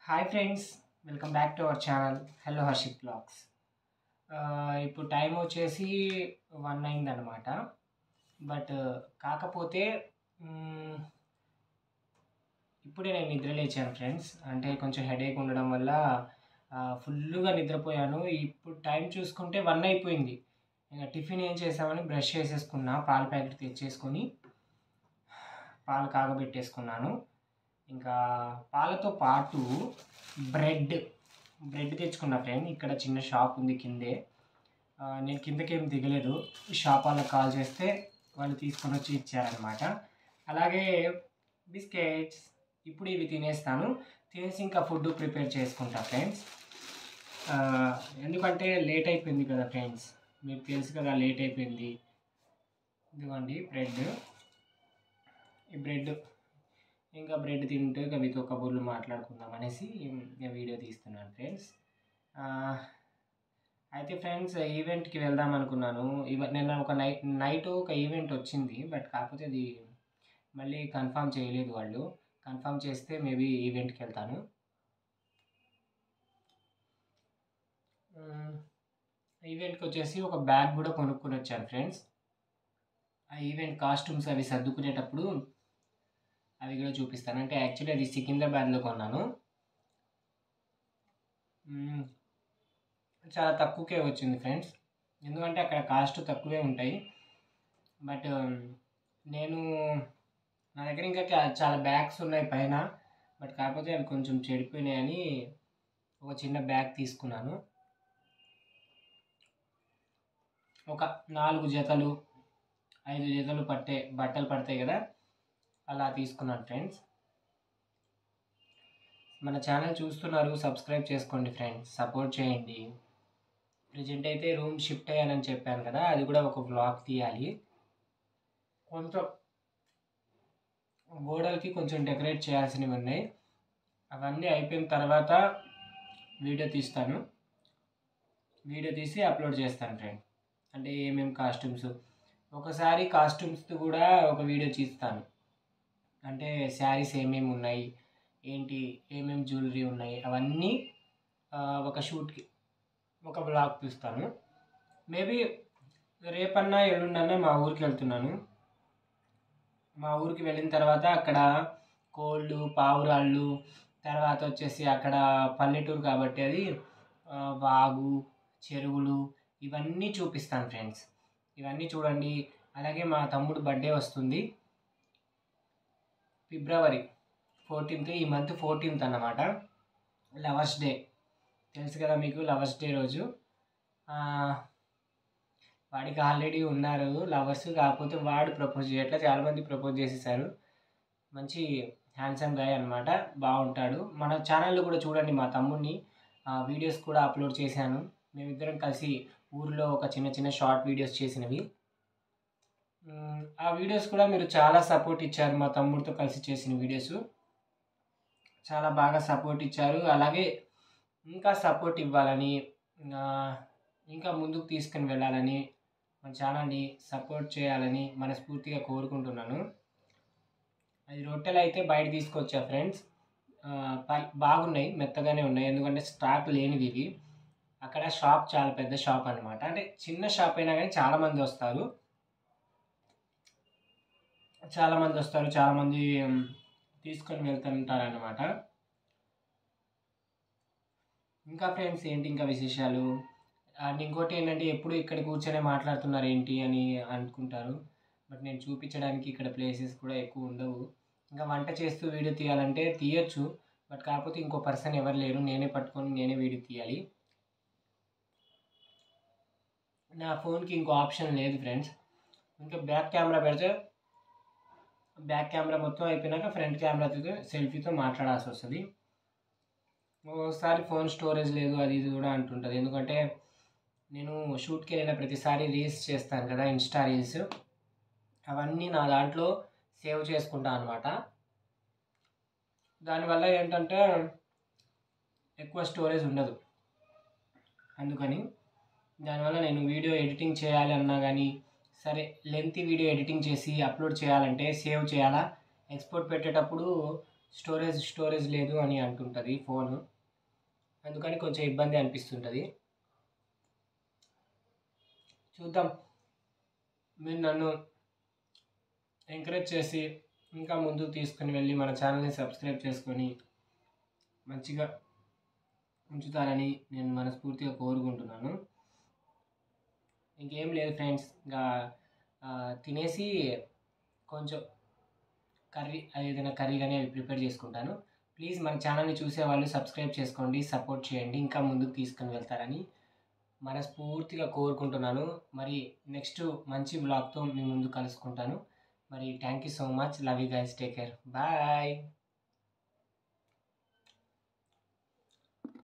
Hi friends welcome back to our channel hello Harshit vlogs ఇప్పుడు time వచ్చేసి one అయింది అనమాట బట్ కాకపోతే మ్మ్, ఇప్పుడే నేను నిద్ర లేచాను ఫ్రెండ్స్ అంటే కొంచెం హెడేక్ ఉండడం వల్ల ఫుల్గా నిద్రపోయాను ఇప్పుడు టైం చూసుకుంటే వన్ అయిపోయింది ఇంకా టిఫిన్ ఏం చేసామని బ్రష్ చేసేసుకున్నా పాల ప్యాకెట్ తెచ్చేసుకొని పాలు కాగబెట్టేసుకున్నాను ఇంకా పాలతో పాటు బ్రెడ్ బ్రెడ్ తెచ్చుకున్నా ఫ్రెండ్ ఇక్కడ చిన్న షాప్ ఉంది కిందే ఆ, నేను కిందకేం దిగలేదు షాప్ వాళ్ళకి కాల్ చేస్తే వాళ్ళు తీసుకొని వచ్చి ఇచ్చారనమాట అలాగే బిస్కెట్స్ ఇప్పుడు ఇవి తినేస్తాను తినేసి ఇంకా ఫుడ్ ప్రిపేర్ చేసుకుంటా ఫ్రెండ్స్ ఆ, ఎందుకంటే లేట్ అయిపోయింది కదా ఫ్రెండ్స్ మీకు తెలుసు కదా లేట్ అయిపోయింది ఇదిగోండి బ్రెడ్ ఈ బ్రెడ్ ఇంకా బ్రెడ్ తింటూ ఇక మీతో కబుర్లు మాట్లాడుకుందాం అనేసి నేను వీడియో తీస్తున్నాను ఫ్రెండ్స్ అయితే ఫ్రెండ్స్ ఈవెంట్కి వెళ్దాం అనుకున్నాను ఇవ నిన్న ఒక నైట్ నైట్ ఒక ఈవెంట్ వచ్చింది బట్ కాకపోతే అది మళ్ళీ కన్ఫర్మ్ చేయలేదు వాళ్ళు కన్ఫర్మ్ చేస్తే మేబీ ఈవెంట్కి వెళ్తాను ఈవెంట్కి వచ్చేసి ఒక బ్యాగ్ కూడా కొనుక్కొని వచ్చాను ఫ్రెండ్స్ ఆ ఈవెంట్ కాస్ట్యూమ్స్ అవి సర్దుకునేటప్పుడు అవి కూడా చూపిస్తాను అంటే యాక్చువల్లీ అది సికింద్రాబాద్లో కొన్నాను మ్మ్. చాలా తక్కువకే వచ్చింది ఫ్రెండ్స్ ఎందుకంటే అక్కడ కాస్ట్ తక్కువే ఉంటాయి బట్ నేను నా దగ్గర ఇంకా చా- చాలా బ్యాగ్స్ ఉన్నాయి పైన బట్ కాకపోతే అవి కొంచెం చెడిపోయినాయని ఒక చిన్న బ్యాగ్ తీసుకున్నాను ఒక నాలుగు జతలు ఐదు జతలు పట్టే బట్టలు పడతాయి కదా అలా తీసుకున్నాను ఫ్రెండ్స్ మన ఛానల్ చూస్తున్నారు సబ్స్క్రైబ్ చేసుకోండి ఫ్రెండ్స్ సపోర్ట్ చేయండి ప్రజెంట్ అయితే రూమ్ షిఫ్ట్ అయ్యానని చెప్పాను కదా అది కూడా ఒక వ్లాగ్ తీయాలి కొంచెం గోడలకి కొంచెం డెకరేట్ చేయాల్సినవి ఉన్నాయి అవన్నీ అయిపోయిన తర్వాత వీడియో తీస్తాను వీడియో తీసి అప్లోడ్ చేస్తాను ఫ్రెండ్ అంటే ఏమేమి కాస్ట్యూమ్స్ ఒకసారి కాస్ట్యూమ్స్ కూడా ఒక వీడియో తీస్తాను అంటే శారీస్ ఏమేమి ఉన్నాయి ఏంటి ఏమేమి జ్యువెలరీ ఉన్నాయి అవన్నీ ఆ, ఒక షూట్కి ఒక బ్లాగ్ తీస్తాను మేబీ రేపన్నా ఎల్లుండన్నా మా ఊరికి వెళ్తున్నాను మా ఊరికి వెళ్ళిన తర్వాత అక్కడ కోళ్ళు పావురాళ్ళు తర్వాత వచ్చేసి అక్కడ పల్లెటూరు కాబట్టి అది ఆ, వాగు చెరువులు ఇవన్నీ చూపిస్తాను ఫ్రెండ్స్ ఇవన్నీ చూడండి అలాగే మా తమ్ముడు బర్త్డే వస్తుంది ఫిబ్రవరి ఫోర్టీన్త్ ఈ మంత్ ఫోర్టీన్త్ అన్నమాట లవర్స్ డే తెలుసు కదా మీకు లవర్స్ డే రోజు ఆ, వాడికి ఆల్రెడీ ఉన్నారు లవర్స్ కాకపోతే వాడు ప్రపోజ్ చేయట్లా చాలామంది ప్రపోజ్ చేసేసారు మంచి హ్యాండ్సమ్ గాయ్ అనమాట బాగుంటాడు మన ఛానల్లో కూడా చూడండి మా తమ్ముడిని వీడియోస్ కూడా అప్లోడ్ చేశాను మేమిద్దరం కలిసి ఊర్లో ఒక చిన్న చిన్న షార్ట్ వీడియోస్ చేసినవి మ్, ఆ వీడియోస్ కూడా మీరు చాలా సపోర్ట్ ఇచ్చారు మా తమ్ముడితో కలిసి చేసిన వీడియోస్ చాలా బాగా సపోర్ట్ ఇచ్చారు అలాగే ఇంకా సపోర్ట్ ఇవ్వాలని ఆ, ఇంకా ముందుకు తీసుకుని వెళ్ళాలని మన ఛానల్ని సపోర్ట్ చేయాలని మనస్ఫూర్తిగా కోరుకుంటున్నాను అది రొట్టెలు అయితే బయట తీసుకొచ్చా ఫ్రెండ్స్ ఆ, ప- బాగున్నాయి మెత్తగానే ఉన్నాయి ఎందుకంటే స్టాక్ లేనివి ఇవి అక్కడ షాప్ చాలా పెద్ద షాప్ అనమాట అంటే చిన్న షాప్ అయినా కానీ చాలామంది వస్తారు చాలామంది వస్తారు చాలామంది ఉమ్, తీసుకొని వెళ్తుంటారన్నమాట ఇంకా ఫ్రెండ్స్ ఏంటి ఇంకా విశేషాలు అండ్ ఇంకోటి ఏంటంటే ఎప్పుడు ఇక్కడ కూర్చొని మాట్లాడుతున్నారు ఏంటి అని అనుకుంటారు బట్ నేను చూపించడానికి ఇక్కడ ప్లేసెస్ కూడా ఎక్కువ ఉండవు ఇంకా వంట చేస్తూ వీడియో తీయాలంటే తీయొచ్చు బట్ కాకపోతే ఇంకో పర్సన్ ఎవరు లేరు నేనే పట్టుకొని నేనే వీడియో తీయాలి నా ఫోన్కి ఇంకో ఆప్షన్ లేదు ఫ్రెండ్స్ ఇంకా బ్యాక్ కెమెరా పెడితే బ్యాక్ కెమెరా మొత్తం అయిపోయినాక ఫ్రంట్ కెమెరాతో సెల్ఫీతో మాట్లాడాల్సి వస్తుంది ఒకసారి ఫోన్ స్టోరేజ్ లేదు అది ఇది కూడా అంటుంటుంది ఎందుకంటే నేను షూట్కి వెళ్ళిన ప్రతిసారి రీల్స్ చేస్తాను కదా ఇన్స్టా రీల్స్ అవన్నీ నా దాంట్లో సేవ్ చేసుకుంటాను అనమాట దానివల్ల ఏంటంటే ఎక్కువ స్టోరేజ్ ఉండదు అందుకని దానివల్ల నేను వీడియో ఎడిటింగ్ చేయాలి అన్నా కానీ సరే లెంత్ వీడియో ఎడిటింగ్ చేసి అప్లోడ్ చేయాలంటే సేవ్ చేయాలా ఎక్స్పోర్ట్ పెట్టేటప్పుడు స్టోరేజ్ స్టోరేజ్ లేదు అని అంటుంటుంది ఫోను అందుకని కొంచెం ఇబ్బంది అనిపిస్తుంటుంది చూద్దాం మీరు నన్ను ఎంకరేజ్ చేసి ఇంకా ముందుకు తీసుకుని వెళ్ళి మన ఛానల్ని సబ్స్క్రైబ్ చేసుకొని మంచిగా ఉంచుతారని నేను మనస్ఫూర్తిగా కోరుకుంటున్నాను ఇంకేం లేదు ఫ్రెండ్స్ ఇంకా ఆ, తినేసి కొంచెం కర్రీ ఏదైనా కర్రీ కానీ అవి ప్రిపేర్ చేసుకుంటాను ప్లీజ్ మన ఛానల్ని చూసే వాళ్ళు సబ్స్క్రైబ్ చేసుకోండి సపోర్ట్ చేయండి ఇంకా ముందుకు తీసుకుని వెళ్తారని మనస్ఫూర్తిగా కోరుకుంటున్నాను మరి నెక్స్ట్ మంచి బ్లాగ్తో మీ ముందు కలుసుకుంటాను మరి thank you so much love you guys take care bye